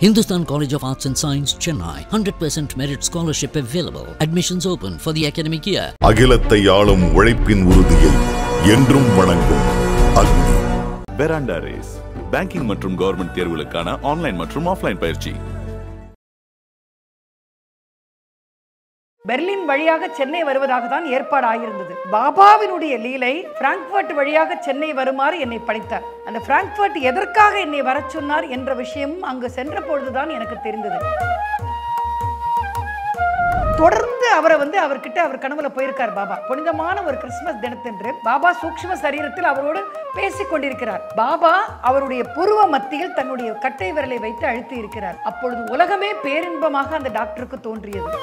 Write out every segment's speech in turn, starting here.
Hindustan College of Arts and Science, Chennai. 100% merit scholarship available. Admissions open for the academic year. அகிலத்தை ஆளும் உழைப்பின் உறுதியை என்றும் வணங்கும் அக்னி பெராண்டா ரேஸ் பேங்கிங் மற்றும் கவர்மெண்ட் தேர்வுகளுக்கான ஆன்லைன் மற்றும் ஆஃப்லைன் பயிற்சி பெர்லின் வழியாக சென்னை வருவதாக தான் ஏற்பாடு ஆகியிருந்தது பாபாவினுடைய லீலை பிராங்க்ஃபர்ட் வழியாக சென்னை வருமாறு என்னை பணித்தார் அந்த பிராங்க்ஃபர்ட் எதற்காக என்னை வரச் சொன்னார் என்ற விஷயமும் அங்கு சென்ற பொழுதுதான் எனக்கு தெரிந்தது தொடர்ந்து அவரை வந்து அவர்கிட்ட அவர் கனவுல போயிருக்கார் பாபா புனிதமான ஒரு கிறிஸ்துமஸ் தினத்தன்று பாபா சூக்ஷ்ம சரீரத்தில் அவரோடு பேசிக் கொண்டிருக்கிறார் பாபா அவருடைய புருவ மத்தியில் தன்னுடைய கட்டை விரலை வைத்து அழுத்தி இருக்கிறார் அப்பொழுது உலகமே பேரின்பமாக அந்த டாக்டருக்கு தோன்றியது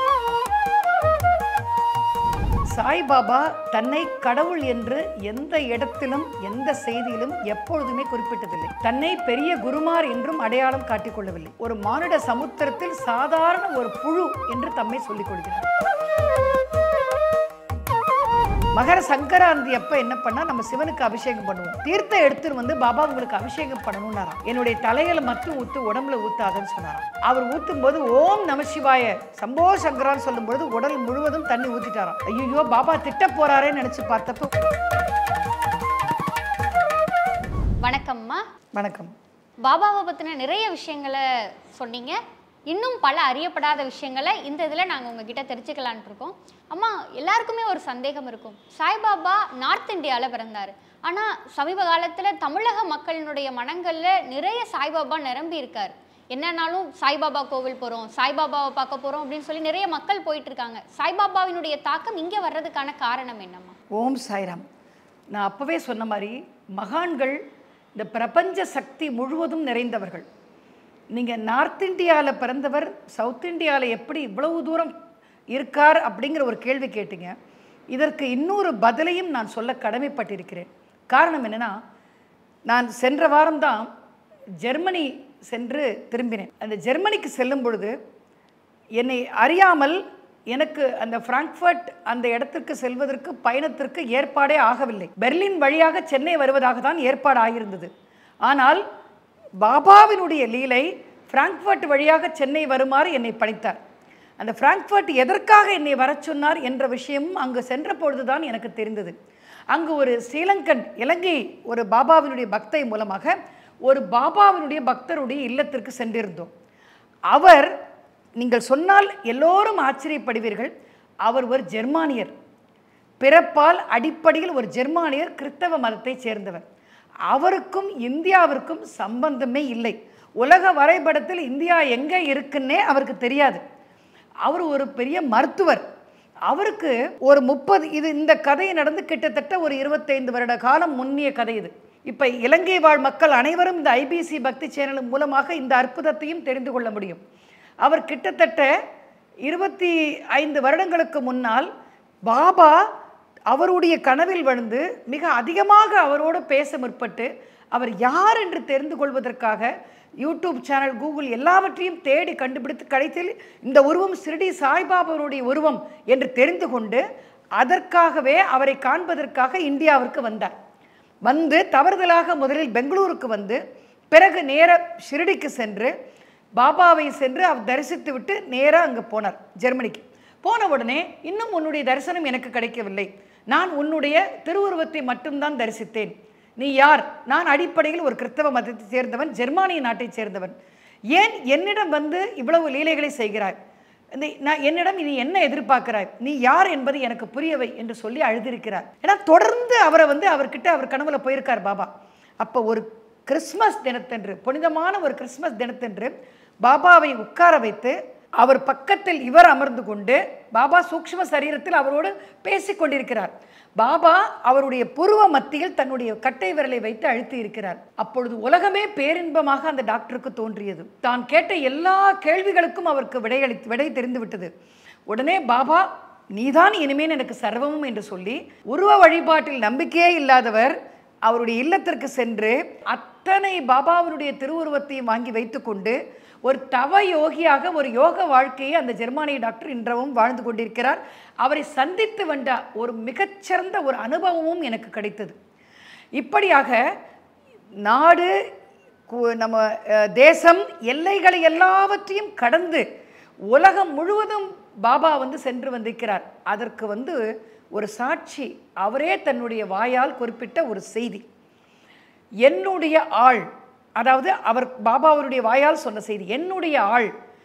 சாய்பாபா தன்னை கடவுள் என்று எந்த இடத்திலும் எந்த செய்தியிலும் எப்பொழுதுமே குறிப்பிட்டதில்லை தன்னை பெரிய குருமார் என்றும் அடையாளம் காட்டிக் கொள்ளவில்லை ஒரு மானிட சமுத்திரத்தில் சாதாரண ஒரு புழு என்று தம்மை சொல்லிக் கொள்கிறார் மகர சங்கராந்தி அப்ப என்ன பண்ணா நம்ம சிவனுக்கு அபிஷேகம் பண்ணுவோம் தீர்த்த எடுத்துட்டு வந்து பாபா உங்களுக்கு அபிஷேகம் பண்ணணும்னாராம் என்னுடைய தலையில மட்டும் ஊத்து உடம்புல ஊத்தாதுன்னு சொன்னாராம் அவர் ஊத்தும் போது ஓம் நம சிவாய சம்போ சங்கரான்னு சொல்லும் பொழுது உடல் முழுவதும் தண்ணி ஊத்திட்டாராம் ஐயோ பாபா திட்ட போறாரேன்னு நினைச்சு பார்த்தப்போ வணக்கம்மா வணக்கம் பாபாவை பற்றின நிறைய விஷயங்களை சொன்னீங்க இன்னும் பல அறியப்படாத விஷயங்களை இந்த இதில் நாங்கள் உங்ககிட்ட தெரிஞ்சுக்கலான்ட்டு இருக்கோம் அம்மா எல்லாருக்குமே ஒரு சந்தேகம் இருக்கும் சாய்பாபா நார்த் இந்தியாவில் பிறந்தார் ஆனால் சமீப காலத்தில் தமிழக மக்களினுடைய மனங்களில் நிறைய சாய்பாபா நிரம்பி இருக்கார் என்னன்னாலும் சாய்பாபா கோவில் போகிறோம் சாய்பாபாவை பார்க்க போகிறோம் அப்படின்னு சொல்லி நிறைய மக்கள் போயிட்டு இருக்காங்க சாய்பாபாவினுடைய தாக்கம் இங்கே வர்றதுக்கான காரணம் என்னம்மா ஓம் சாய்ராம் நான் அப்பவே சொன்ன மாதிரி மகான்கள் இந்த பிரபஞ்ச சக்தி முழுவதும் நிறைந்தவர்கள் நீங்கள் நார்த் இந்தியாவில் பிறந்தவர் சவுத் இந்தியாவில் எப்படி இவ்வளவு தூரம் இருக்கார் அப்படிங்கிற ஒரு கேள்வி கேட்டீங்க இதற்கு இன்னொரு பதிலையும் நான் சொல்ல கடமைப்பட்டிருக்கிறேன் காரணம் என்னென்னா நான் சென்ற வாரம்தான் ஜெர்மனி சென்று திரும்பினேன் அந்த ஜெர்மனிக்கு செல்லும் பொழுது என்னை அறியாமல் எனக்கு அந்த பிராங்க்ஃபர்ட் அந்த இடத்திற்கு செல்வதற்கு பயணத்திற்கு ஏற்பாடே ஆகவில்லை பெர்லின் வழியாக சென்னை வருவதாக தான் ஏற்பாடு ஆகியிருந்தது ஆனால் பாபாவினுடைய லீலை பிராங்க்ஃபர்ட் வழியாக சென்னை வருமாறு என்னை பணித்தார் அந்த பிராங்க்ஃபர்ட் எதற்காக என்னை வரச் சொன்னார் என்ற விஷயமும் அங்கு சென்ற பொழுதுதான் எனக்கு தெரிந்தது அங்கு ஒரு ஸ்ரீலங்கன் இலங்கை ஒரு பாபாவினுடைய பக்தை மூலமாக ஒரு பாபாவினுடைய பக்தருடைய இல்லத்திற்கு சென்றிருந்தோம் அவர் நீங்கள் சொன்னால் எல்லோரும் ஆச்சரியப்படுவீர்கள் அவர் ஒரு ஜெர்மானியர் பிறப்பால் அடிப்படையில் ஒரு ஜெர்மானியர் கிறிஸ்தவ மதத்தைச் சேர்ந்தவர் அவருக்கும் இந்தியாவிற்கும் சம்பந்தமே இல்லை உலக வரைபடத்தில் இந்தியா எங்கே இருக்குன்னே அவருக்கு தெரியாது அவர் ஒரு பெரிய மருத்துவர் அவருக்கு ஒரு முப்பது இது இந்த கதை நடந்து கிட்டத்தட்ட ஒரு இருபத்தைந்து வருட காலம் முன்னிய கதை இது இப்போ இலங்கை வாழ் மக்கள் அனைவரும் இந்த ஐபிசி பக்தி சேனல் மூலமாக இந்த அற்புதத்தையும் தெரிந்து கொள்ள முடியும் அவர் கிட்டத்தட்ட இருபத்தி ஐந்து வருடங்களுக்கு முன்னால் பாபா அவருடைய கனவில் வந்து மிக அதிகமாக அவரோடு பேச முற்பட்டு அவர் யார் என்று தெரிந்து கொள்வதற்காக யூடியூப் சேனல் கூகுள் எல்லாவற்றையும் தேடி கண்டுபிடித்து கடைசியில் இந்த உருவம் சிறுடி சாய்பாபாவுடைய உருவம் என்று தெரிந்து கொண்டு அதற்காகவே அவரை காண்பதற்காக இந்தியாவிற்கு வந்தார் வந்து தவறுதலாக முதலில் பெங்களூருக்கு வந்து பிறகு நேர ஷிரடிக்கு சென்று பாபாவை சென்று அவர் தரிசித்து விட்டு நேராக அங்கே போனார் ஜெர்மனிக்கு போன உடனே இன்னும் உன்னுடைய தரிசனம் எனக்கு கிடைக்கவில்லை நான் உன்னுடைய திருவுருவத்தை மட்டும்தான் தரிசித்தேன் நீ யார் நான் அடிப்படையில் ஒரு கிறிஸ்தவ மதத்தை சேர்ந்தவன் ஜெர்மானிய நாட்டைச் சேர்ந்தவன் ஏன் என்னிடம் வந்து இவ்வளவு லீலைகளை செய்கிறாய் இந்த நான் என்னிடம் நீ என்ன எதிர்பார்க்கிறாய் நீ யார் என்பது எனக்கு புரியவை என்று சொல்லி அழுதிருக்கிறார் ஏன்னா தொடர்ந்து அவரை வந்து அவர்கிட்ட அவர் கனவுல போயிருக்கார் பாபா அப்போ ஒரு கிறிஸ்மஸ் தினத்தன்று புனிதமான ஒரு கிறிஸ்மஸ் தினத்தன்று பாபாவை உட்கார வைத்து அவர் பக்கத்தில் இவர் அமர்ந்து கொண்டு பாபா சூக்ஷ்ம சரீரத்தில் அவரோடு பேசிக் கொண்டிருக்கிறார் பாபா அவருடைய புருவ மத்தியில் தன்னுடைய கட்டை விரலை வைத்து அழுத்தி இருக்கிறார் அப்பொழுது உலகமே பேரின்பமாக அந்த டாக்டருக்கு தோன்றியது தான் கேட்ட எல்லா கேள்விகளுக்கும் அவருக்கு விடையளித்து விடை தெரிந்து விட்டது உடனே பாபா நீதான் இனிமேல் எனக்கு சர்வமும் என்று சொல்லி உருவ வழிபாட்டில் நம்பிக்கையே இல்லாதவர் அவருடைய இல்லத்திற்கு சென்று அத்தனை பாபாவினுடைய திருவுருவத்தையும் வாங்கி வைத்துக்கொண்டு ஒரு தவ யோகியாக ஒரு யோக வாழ்க்கையை அந்த ஜெர்மானிய டாக்டர் இன்றவும் வாழ்ந்து கொண்டிருக்கிறார் அவரை சந்தித்து வந்த ஒரு மிகச்சிறந்த ஒரு அனுபவமும் எனக்கு கிடைத்தது இப்படியாக நாடு கு- நம்ம அஹ், தேசம் எல்லைகளை எல்லாவற்றையும் கடந்து உலகம் முழுவதும் பாபா வந்து சென்று வந்திருக்கிறார் அதற்கு வந்து ஒரு சாட்சி அவரே தன்னுடைய வாயால் குறிப்பிட்ட ஒரு செய்தி என்னுடைய ஆள் அதாவது அவர் பாபா அவருடைய வாயால் சொன்ன செய்தி என்னுடைய ஆள்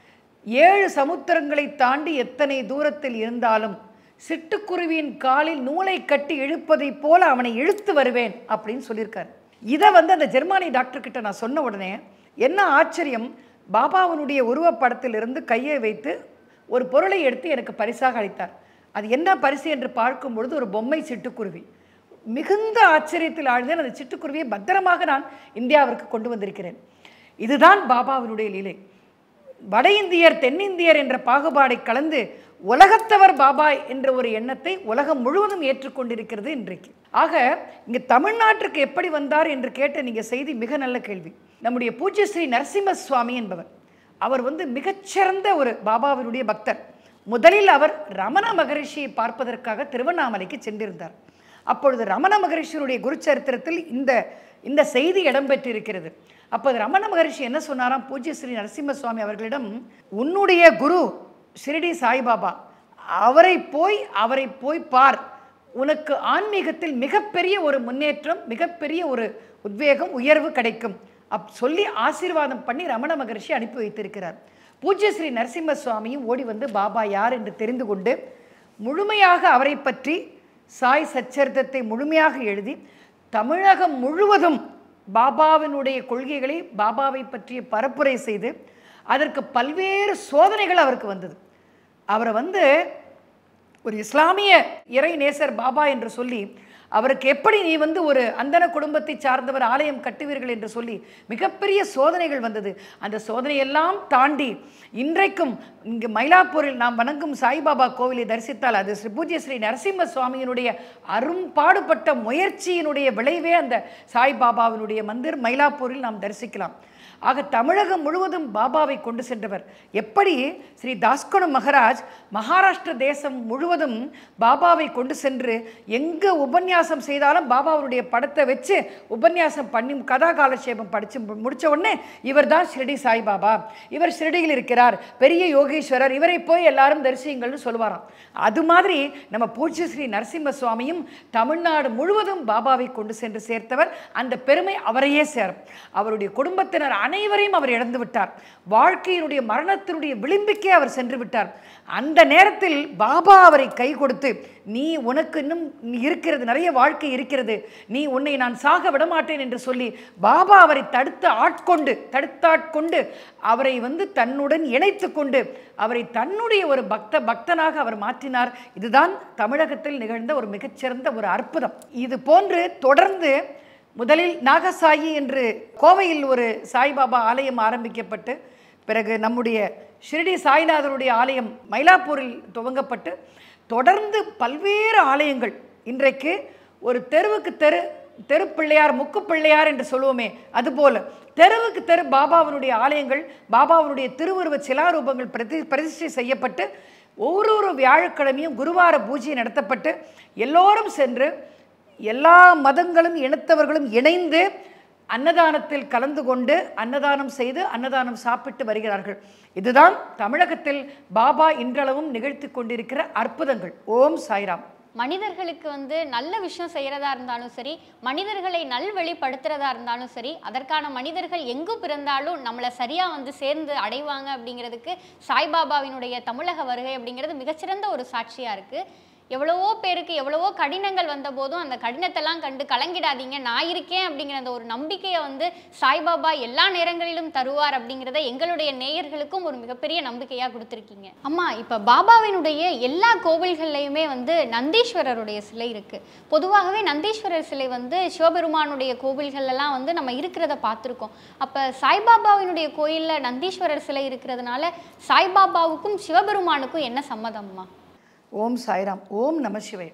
ஏழு சமுத்திரங்களை தாண்டி எத்தனை தூரத்தில் இருந்தாலும் சிட்டுக்குருவியின் காலில் நூலை கட்டி இழுப்பதைப் போல அவனை இழுத்து வருவேன் அப்படின்னு சொல்லியிருக்காரு இதை வந்து அந்த ஜெர்மானி டாக்டர் கிட்ட நான் சொன்ன உடனே என்ன ஆச்சரியம் பாபாவனுடைய உருவப்படத்திலிருந்து கையை வைத்து ஒரு பொருளை எடுத்து எனக்கு பரிசாக அளித்தார் அது என்ன பரிசு என்று பார்க்கும் பொழுது ஒரு பொம்மை சிட்டுக்குருவி மிகுந்த ஆச்சரியத்தில் ஆழ்ந்தேன் அந்த சிட்டுக்குருவியை பத்திரமாக நான் இந்தியாவிற்கு கொண்டு வந்திருக்கிறேன் இதுதான் பாபாவினுடைய லீலை வட இந்தியர் தென்னிந்தியர் என்ற பாகுபாடை கலந்து உலகத்தவர் பாபா என்ற ஒரு எண்ணத்தை உலகம் முழுவதும் ஏற்றுக்கொண்டிருக்கிறது இன்றைக்கு ஆக இங்கே தமிழ்நாட்டிற்கு எப்படி வந்தார் என்று கேட்ட நீங்கள் செய்தி மிக நல்ல கேள்வி நம்முடைய பூஜ்ய ஸ்ரீ நரசிம்ம சுவாமி என்பவர் அவர் வந்து மிகச்சிறந்த ஒரு பாபாவினுடைய பக்தர் முதலில் அவர் ரமண மகரிஷியை பார்ப்பதற்காக திருவண்ணாமலைக்கு சென்றிருந்தார் அப்பொழுது ரமண மகரிஷியினுடைய குருச்சரித்திரத்தில் இந்த இந்த செய்தி இடம்பெற்றிருக்கிறது அப்போது ரமண மகரிஷி என்ன சொன்னாராம் பூஜ்ய ஸ்ரீ நரசிம்ம சுவாமி அவர்களிடம் உன்னுடைய குரு ஷிரடி சாய்பாபா அவரை போய் அவரை போய் பார் உனக்கு ஆன்மீகத்தில் மிகப்பெரிய ஒரு முன்னேற்றம் மிகப்பெரிய ஒரு உத்வேகம் உயர்வு கிடைக்கும் அப் சொல்லி ஆசீர்வாதம் பண்ணி ரமண மகரிஷி அனுப்பி வைத்திருக்கிறார் பூஜ்ய ஸ்ரீ நரசிம்ம சுவாமியும் ஓடி வந்து பாபா யார் என்று தெரிந்து கொண்டு முழுமையாக அவரை பற்றி சாய் சச்சரித்தத்தை முழுமையாக எழுதி தமிழகம் முழுவதும் பாபாவினுடைய கொள்கைகளை பாபாவை பற்றிய பரப்புரை செய்து அதற்கு பல்வேறு சோதனைகள் அவருக்கு வந்தது அவரை வந்து ஒரு இஸ்லாமிய இறை நேசர் பாபா என்று சொல்லி அவருக்கு எப்படி நீ வந்து ஒரு அந்தன குடும்பத்தை சார்ந்தவர் ஆலயம் கட்டுவீர்கள் என்று சொல்லி மிகப்பெரிய சோதனைகள் வந்தது அந்த சோதனையெல்லாம் தாண்டி இன்றைக்கும் இங்கு மயிலாப்பூரில் நாம் வணங்கும் சாய்பாபா கோவிலை தரிசித்தால் அது ஸ்ரீ பூஜ்ய ஸ்ரீ நரசிம்ம சுவாமியினுடைய அரும்பாடுபட்ட முயற்சியினுடைய விளைவே அந்த சாய்பாபாவினுடைய மந்திர் மயிலாப்பூரில் நாம் தரிசிக்கலாம் ஆக தமிழகம் முழுவதும் பாபாவை கொண்டு சென்றவர் எப்படி ஸ்ரீ தாஸ்கனு மகராஜ் மகாராஷ்டிர தேசம் முழுவதும் பாபாவை கொண்டு சென்று எங்கே உபன்யாசம் செய்தாலும் பாபாவுடைய படத்தை வச்சு உபன்யாசம் பண்ணி கதா காலட்சேபம் படித்து முடித்த உடனே இவர் தான் ஷிரடி சாய்பாபா இவர் ஷிரடியில் இருக்கிறார் பெரிய யோகீஸ்வரர் இவரை போய் எல்லாரும் தரிசியுங்கள்னு சொல்லுவாராம் அது மாதிரி நம்ம பூஜ்ய ஸ்ரீ நரசிம்ம சுவாமியும் தமிழ்நாடு முழுவதும் பாபாவை கொண்டு சென்று சேர்த்தவர் அந்த பெருமை அவரையே சேரும் அவருடைய குடும்பத்தினர் அனைவரையும் அவர் இழந்து விட்டார் வாழ்க்கையினுடைய மரணத்தினுடைய விளிம்புக்கே அவர் சென்று விட்டார் அந்த நேரத்தில் பாபா அவரை கை கொடுத்து நீ உனக்கு இன்னும் இருக்கிறது நிறைய வாழ்க்கை இருக்கிறது நீ உன்னை நான் சாக விடமாட்டேன் என்று சொல்லி பாபா அவரை தடுத்து ஆட்கொண்டு தடுத்தாட்கொண்டு அவரை வந்து தன்னுடன் இணைத்து கொண்டு அவரை தன்னுடைய ஒரு பக்த பக்தனாக அவர் மாற்றினார் இதுதான் தமிழகத்தில் நிகழ்ந்த ஒரு மிகச்சிறந்த ஒரு அற்புதம் இது போன்று தொடர்ந்து முதலில் நாகசாயி என்று கோவையில் ஒரு சாய்பாபா ஆலயம் ஆரம்பிக்கப்பட்டு பிறகு நம்முடைய ஷிரடி சாய்நாதருடைய ஆலயம் மயிலாப்பூரில் துவங்கப்பட்டு தொடர்ந்து பல்வேறு ஆலயங்கள் இன்றைக்கு ஒரு தெருவுக்கு தெரு தெரு பிள்ளையார் முக்கு பிள்ளையார் என்று சொல்லுவோமே அதுபோல தெருவுக்கு தெரு பாபாவினுடைய ஆலயங்கள் பாபாவினுடைய திருவுருவ சிலாரூபங்கள் பிரதி பிரதிஷ்டை செய்யப்பட்டு ஒவ்வொரு வியாழக்கிழமையும் குருவார பூஜை நடத்தப்பட்டு எல்லோரும் சென்று எல்லா மதங்களும் இனத்தவர்களும் இணைந்து அன்னதானத்தில் கலந்து கொண்டு அன்னதானம் செய்து அன்னதானம் சாப்பிட்டு வருகிறார்கள் இதுதான் தமிழகத்தில் பாபா இன்றளவும் நிகழ்த்தி கொண்டிருக்கிற அற்புதங்கள் ஓம் சாய்ராம் மனிதர்களுக்கு வந்து நல்ல விஷயம் செய்கிறதா இருந்தாலும் சரி மனிதர்களை நல்வழிப்படுத்துறதா இருந்தாலும் சரி அதற்கான மனிதர்கள் எங்கு பிறந்தாலும் நம்மளை சரியாக வந்து சேர்ந்து அடைவாங்க அப்படிங்கிறதுக்கு சாய்பாபாவினுடைய தமிழக வருகை அப்படிங்கிறது மிகச்சிறந்த ஒரு சாட்சியாக இருக்குது எவ்வளவோ பேருக்கு எவ்வளவோ கடினங்கள் வந்த போதும் அந்த கடினத்தெல்லாம் கண்டு கலங்கிடாதீங்க நான் இருக்கேன் அப்படிங்கிற அந்த ஒரு நம்பிக்கையை வந்து சாய்பாபா எல்லா நேரங்களிலும் தருவார் அப்படிங்கிறத எங்களுடைய நேயர்களுக்கும் ஒரு மிகப்பெரிய நம்பிக்கையாக கொடுத்துருக்கீங்க அம்மா இப்போ பாபாவினுடைய எல்லா கோவில்கள்லையுமே வந்து நந்தீஸ்வரருடைய சிலை இருக்கு பொதுவாகவே நந்தீஸ்வரர் சிலை வந்து சிவபெருமானுடைய கோவில்கள் எல்லாம் வந்து நம்ம இருக்கிறத பார்த்துருக்கோம் அப்போ சாய்பாபாவினுடைய கோயிலில் நந்தீஸ்வரர் சிலை இருக்கிறதுனால சாய்பாபாவுக்கும் சிவபெருமானுக்கும் என்ன சம்மதம்மா ஓம் சாய்ராம் ஓம் நம சிவாய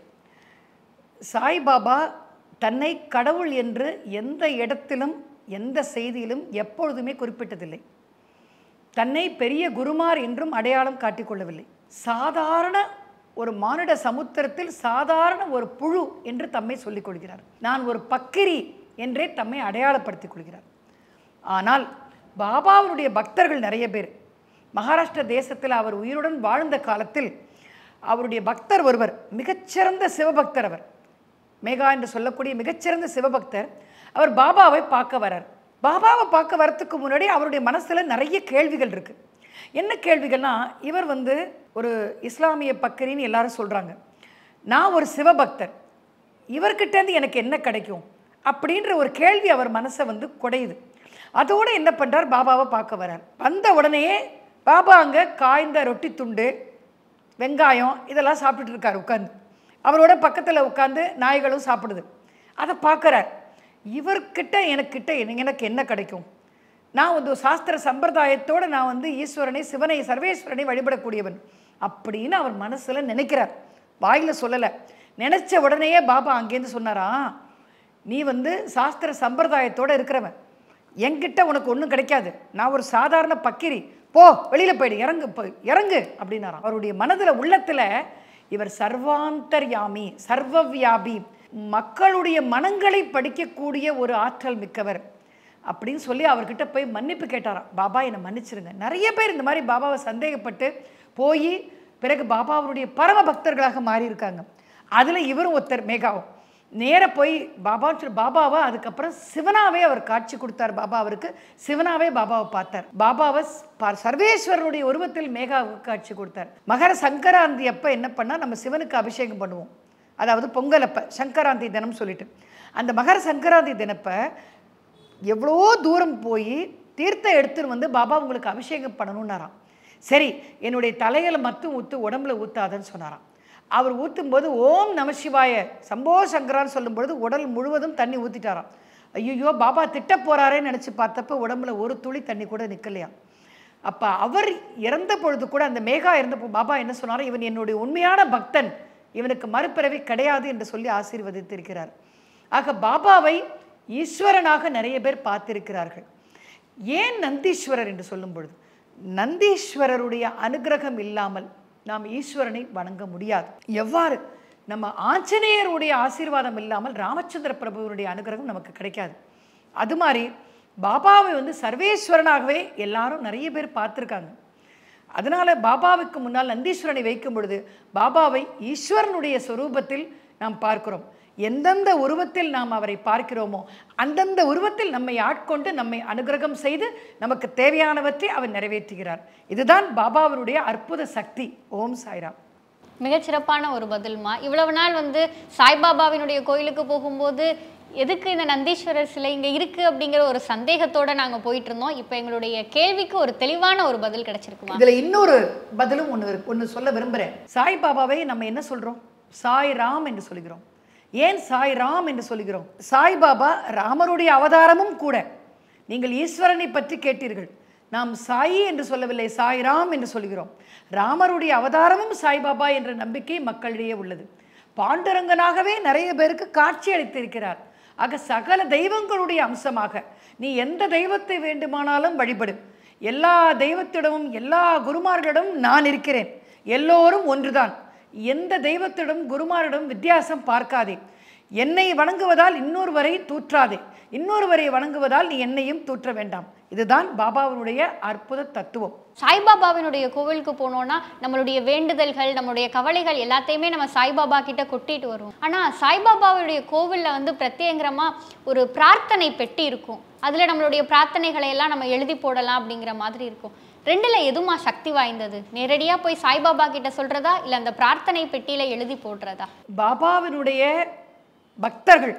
சாய்பாபா தன்னை கடவுள் என்று எந்த இடத்திலும் எந்த செய்தியிலும் எப்பொழுதுமே குறிப்பிட்டதில்லை தன்னை பெரிய குருமார் என்றும் அடையாளம் காட்டிக்கொள்ளவில்லை சாதாரண ஒரு மானிட சமுத்திரத்தில் சாதாரண ஒரு புழு என்று தம்மை சொல்லிக் கொள்கிறார் நான் ஒரு பக்கிரி என்றே தம்மை அடையாளப்படுத்திக் கொள்கிறார் ஆனால் பாபாவுடைய பக்தர்கள் நிறைய பேர் மகாராஷ்டிர தேசத்தில் அவர் உயிருடன் வாழ்ந்த காலத்தில் அவருடைய பக்தர் ஒருவர் மிகச்சிறந்த சிவபக்தர் அவர் மேகா என்று சொல்லக்கூடிய மிகச்சிறந்த சிவபக்தர் அவர் பாபாவை பார்க்க வரார் பாபாவை பார்க்க வரத்துக்கு முன்னாடி அவருடைய மனசில் நிறைய கேள்விகள் இருக்கு என்ன கேள்விகள்னா இவர் வந்து ஒரு இஸ்லாமிய பக்கரின்னு எல்லாரும் சொல்கிறாங்க நான் ஒரு சிவபக்தர் இவர்கிட்டேருந்து எனக்கு என்ன கிடைக்கும் அப்படின்ற ஒரு கேள்வி அவர் மனசை வந்து குடையுது அதோடு என்ன பண்ணுறார் பாபாவை பார்க்க வரார் வந்த உடனேயே பாபா அங்கே காய்ந்த ரொட்டி துண்டு வெங்காயம் இதெல்லாம் சாப்பிட்டுட்டு இருக்கார் உட்காந்து அவரோட பக்கத்தில் உட்காந்து நாய்களும் சாப்பிடுது அதை பார்க்குறார் இவர்கிட்ட எனக்கிட்ட எனக்கு எனக்கு என்ன கிடைக்கும் நான் வந்து ஒரு சாஸ்திர சம்பிரதாயத்தோடு நான் வந்து ஈஸ்வரனை சிவனை சர்வேஸ்வரனை வழிபடக்கூடியவன் அப்படின்னு அவர் மனசில் நினைக்கிறார் வாயில் சொல்லலை நினச்ச உடனேயே பாபா அங்கேருந்து சொன்னாரா நீ வந்து சாஸ்திர சம்பிரதாயத்தோடு இருக்கிறவன் என்கிட்ட உனக்கு ஒன்றும் கிடைக்காது நான் ஒரு சாதாரண பக்கிரி போ வெளியில் போயிடு இறங்கு போய் இறங்கு அப்படின்னாராம் அவருடைய மனதில் உள்ளத்தில் இவர் சர்வாந்தர்யாமி சர்வவியாபி மக்களுடைய மனங்களை படிக்கக்கூடிய ஒரு ஆற்றல் மிக்கவர் அப்படின்னு சொல்லி அவர்கிட்ட போய் மன்னிப்பு கேட்டாராம் பாபா என்னை மன்னிச்சிருங்க நிறைய பேர் இந்த மாதிரி பாபாவை சந்தேகப்பட்டு போய் பிறகு பாபாவுடைய பரம பக்தர்களாக மாறியிருக்காங்க அதில் இவரும் ஒருத்தர் மேகாவும் நேர போய் பாபா பாபாவை அதுக்கப்புறம் சிவனாவே அவர் காட்சி கொடுத்தார் பாபா அவருக்கு சிவனாவே பாபாவை பார்த்தார் பாபாவை ஸ்- பா- சர்வேஸ்வரனுடைய உருவத்தில் மேகாவுக்கு காட்சி கொடுத்தார் மகர சங்கராந்தி அப்போ என்ன பண்ணால் நம்ம சிவனுக்கு அபிஷேகம் பண்ணுவோம் அதாவது பொங்கல் அப்போ சங்கராந்தி தினம் சொல்லிட்டு அந்த மகர சங்கராந்தி தினப்ப எவ்வளோ தூரம் போய் தீர்த்தம் எடுத்துட்டு வந்து பாபா உங்களுக்கு அபிஷேகம் பண்ணணும்னாராம் சரி என்னுடைய தலையில் மட்டும் ஊற்று உடம்புல ஊற்றாதன்னு சொன்னாராம் அவர் ஊற்றும்போது ஓம் நமசிவாய சம்போ சங்கரான்னு சொல்லும்பொழுது உடல் முழுவதும் தண்ணி ஊற்றிட்டாராம் ஐயோ பாபா திட்ட போகிறாரேன்னு நினச்சி பார்த்தப்ப உடம்புல ஒரு துளி தண்ணி கூட நிற்கலையாம் அப்போ அவர் இறந்த பொழுது கூட அந்த மேகா இறந்த பொ- பாபா என்ன சொன்னாரோ இவன் என்னுடைய உண்மையான பக்தன் இவனுக்கு மறுபிறவி கிடையாது என்று சொல்லி ஆசீர்வதித்திருக்கிறார் ஆக பாபாவை ஈஸ்வரனாக நிறைய பேர் பார்த்திருக்கிறார்கள் ஏன் நந்தீஸ்வரர் என்று சொல்லும் பொழுது நந்தீஸ்வரருடைய அனுகிரகம் இல்லாமல் நாம் ஈஸ்வரனை வணங்க முடியாது எவ்வாறு நம்ம ஆஞ்சநேயருடைய ஆசீர்வாதம் இல்லாமல் ராமச்சந்திர பிரபுவனுடைய அனுகிரகம் நமக்கு கிடைக்காது அது மாதிரி பாபாவை வந்து சர்வேஸ்வரனாகவே எல்லாரும் நிறைய பேர் பார்த்துருக்காங்க அதனால பாபாவுக்கு முன்னால் நந்தீஸ்வரனை வைக்கும் பொழுது பாபாவை ஈஸ்வரனுடைய சொரூபத்தில் நாம் பார்க்கிறோம் எந்தெந்த உருவத்தில் நாம் அவரை பார்க்கிறோமோ அந்தந்த உருவத்தில் நம்மை ஆட்கொண்டு நம்மை அனுகிரகம் செய்து நமக்கு தேவையானவற்றை அவர் நிறைவேற்றுகிறார் இதுதான் பாபாவினுடைய அற்புத சக்தி ஓம் சாய்ராம் மிகச்சிறப்பான ஒரு பதில்மா இவ்வளவு நாள் வந்து சாய்பாபாவினுடைய கோயிலுக்கு போகும்போது எதுக்கு இந்த நந்தீஸ்வரர் சிலை இங்கே இருக்குது அப்படிங்கிற ஒரு சந்தேகத்தோட நாங்கள் போயிட்டு இருந்தோம் இப்போ எங்களுடைய கேள்விக்கு ஒரு தெளிவான ஒரு பதில் கிடைச்சிருக்குமா இதுல இன்னொரு பதிலும் ஒன்று ஒன்று சொல்ல விரும்புகிறேன் சாய் பாபாவை நம்ம என்ன சொல்றோம் சாய் ராம் என்று சொல்கிறோம் ஏன் சாய் ராம் என்று சொல்கிறோம் சாய் பாபா ராமருடைய அவதாரமும் கூட நீங்கள் ஈஸ்வரனை பற்றி கேட்டீர்கள் நாம் சாயி என்று சொல்லவில்லை சாய் ராம் என்று சொல்கிறோம் ராமருடைய அவதாரமும் சாய்பாபா என்ற நம்பிக்கை மக்களிடையே உள்ளது பாண்டுரங்கனாகவே நிறைய பேருக்கு காட்சி அளித்திருக்கிறார் ஆக சகல தெய்வங்களுடைய அம்சமாக நீ எந்த தெய்வத்தை வேண்டுமானாலும் வழிபடு எல்லா தெய்வத்திடமும் எல்லா குருமார்களிடமும் நான் இருக்கிறேன் எல்லோரும் ஒன்றுதான் எந்த தெய்வத்திடம் குருமாரிடம் வித்தியாசம் பார்க்காதே என்னை வணங்குவதால் இன்னொருவரை தூற்றாதே இன்னொருவரை வணங்குவதால் நீ என்னையும் தூற்ற வேண்டாம் இதுதான் பாபாவினுடைய அற்புத தத்துவம் சாய்பாபாவினுடைய கோவிலுக்கு போனோம்னா நம்மளுடைய வேண்டுதல்கள் நம்மளுடைய கவலைகள் எல்லாத்தையுமே நம்ம சாய்பாபா கிட்ட கொட்டிட்டு வருவோம் ஆனா சாய்பாபாவுடைய கோவில்ல வந்து பிரத்யேகரமா ஒரு பிரார்த்தனை பெட்டி இருக்கும் அதுல நம்மளுடைய பிரார்த்தனைகளை எல்லாம் நம்ம எழுதி போடலாம் அப்படிங்கிற மாதிரி இருக்கும் ரெண்டுல எதுமா சக்தி வாய்ந்தது நேரடியா போய் சாய்பாபா கிட்ட சொல்றதா இல்ல அந்த பிரார்த்தனை பெட்டியில எழுதி போடுறதா பாபாவினுடைய பக்தர்கள்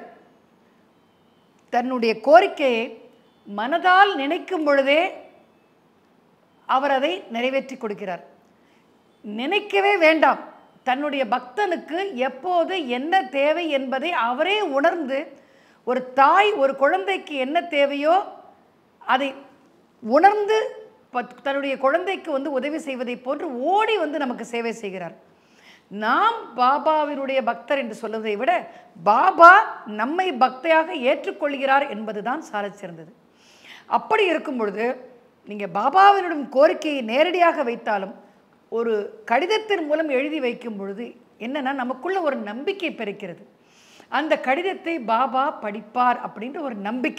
தன்னுடைய கோரிக்கையை மனதால் நினைக்கும் பொழுதே அவர் அதை நிறைவேற்றி கொடுக்கிறார் நினைக்கவே வேண்டாம் தன்னுடைய பக்தனுக்கு எப்போது என்ன தேவை என்பதை அவரே உணர்ந்து ஒரு தாய் ஒரு குழந்தைக்கு என்ன தேவையோ அதை உணர்ந்து பத்- தன்னுடைய குழந்தைக்கு வந்து உதவி செய்வதை போன்று ஓடி வந்து நமக்கு சேவை செய்கிறார் நாம் பாபாவினுடைய பக்தர் என்று சொல்வதை விட பாபா நம்மை பக்தையாக ஏற்றுக்கொள்கிறார் என்பதுதான் சாலச் சிறந்தது அப்படி இருக்கும் பொழுது நீங்கள் பாபாவினுடைய கோரிக்கையை நேரடியாக வைத்தாலும் ஒரு கடிதத்தின் மூலம் எழுதி வைக்கும் பொழுது என்னன்னா நமக்குள்ள ஒரு நம்பிக்கை பிறக்கிறது அந்த கடிதத்தை பாபா படிப்பார் அப்படின்ற ஒரு நம்பிக்கை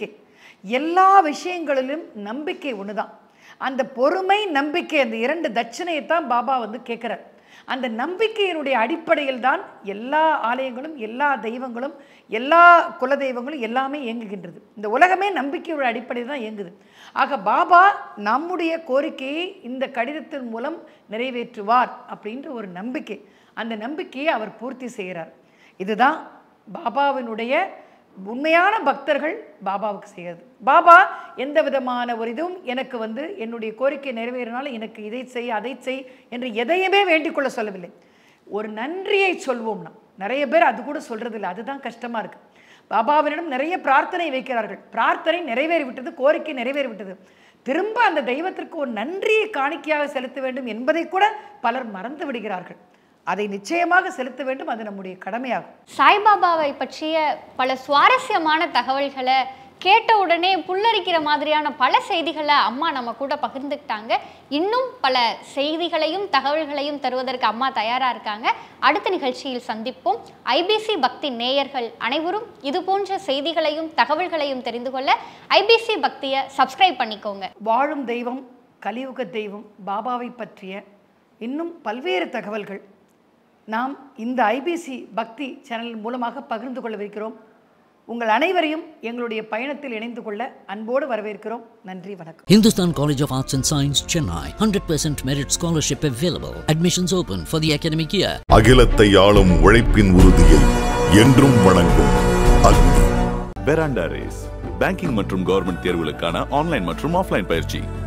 எல்லா விஷயங்களிலும் நம்பிக்கை ஒன்று தான் அந்த பொறுமை நம்பிக்கை அந்த இரண்டு தட்சணையை தான் பாபா வந்து கேட்குறார் அந்த நம்பிக்கையினுடைய அடிப்படையில் தான் எல்லா ஆலயங்களும் எல்லா தெய்வங்களும் எல்லா குல தெய்வங்களும் எல்லாமே இயங்குகின்றது இந்த உலகமே நம்பிக்கையோட அடிப்படையில் தான் இயங்குது ஆக பாபா நம்முடைய கோரிக்கையை இந்த கடிதத்தின் மூலம் நிறைவேற்றுவார் அப்படின்ற ஒரு நம்பிக்கை அந்த நம்பிக்கையை அவர் பூர்த்தி செய்கிறார் இதுதான் பாபாவினுடைய உண்மையான பக்தர்கள் பாபாவுக்கு செய்கிறது பாபா எந்த விதமான ஒரு இதுவும் எனக்கு வந்து என்னுடைய கோரிக்கை நிறைவேறினாலும் எனக்கு இதை செய் அதை செய் என்று எதையுமே வேண்டிக் கொள்ள சொல்லவில்லை ஒரு நன்றியை சொல்வோம்னா நிறைய பேர் அது கூட சொல்றது இல்லை அதுதான் கஷ்டமா இருக்கு பாபாவினிடம் நிறைய பிரார்த்தனை வைக்கிறார்கள் பிரார்த்தனை நிறைவேறிவிட்டது கோரிக்கை நிறைவேறிவிட்டது திரும்ப அந்த தெய்வத்திற்கு ஒரு நன்றியை காணிக்கையாக செலுத்த வேண்டும் என்பதை கூட பலர் மறந்து விடுகிறார்கள் அதை நிச்சயமாக செலுத்த வேண்டும் அது நம்முடைய கடமையாகும் சாய்பாபாவை பற்றிய பல சுவாரஸ்யமான தகவல்களை கேட்ட உடனே புல்லரிக்கிற மாதிரியான பல செய்திகளை அம்மா நம்ம கூட பகிர்ந்துக்கிட்டாங்க இன்னும் பல செய்திகளையும் தகவல்களையும் தருவதற்கு அம்மா தயாராக இருக்காங்க அடுத்த நிகழ்ச்சியில் சந்திப்போம் ஐபிசி பக்தி நேயர்கள் அனைவரும் இது போன்ற செய்திகளையும் தகவல்களையும் தெரிந்து கொள்ள ஐபிசி பக்தியை சப்ஸ்கிரைப் பண்ணிக்கோங்க வாழும் தெய்வம் கலியுக தெய்வம் பாபாவை பற்றிய இன்னும் பல்வேறு தகவல்கள் நாம் இந்த ஐபிசி பக்தி சேனல் மூலமாக பகிர்ந்து கொள்ளவிருக்கிறோம் உங்கள் அனைவரையும் எங்களுடைய பயணத்தில் இணைந்து கொள்ள அன்போடு வரவேற்கிறோம் நன்றி வணக்கம் Hindustan College of Arts and Science, Chennai. 100% merit scholarship available. Admissions open for the academic year. அகிலத்தை ஆளும் உழைப்பின் உறுதியை என்றும் வணங்கும் அக்னி பெராண்டா ரேஸ் பேங்கிங் மற்றும் கவர்மெண்ட் தேர்வுகளுக்கான ஆன்லைன் மற்றும் ஆஃப்லைன் பயிற்சி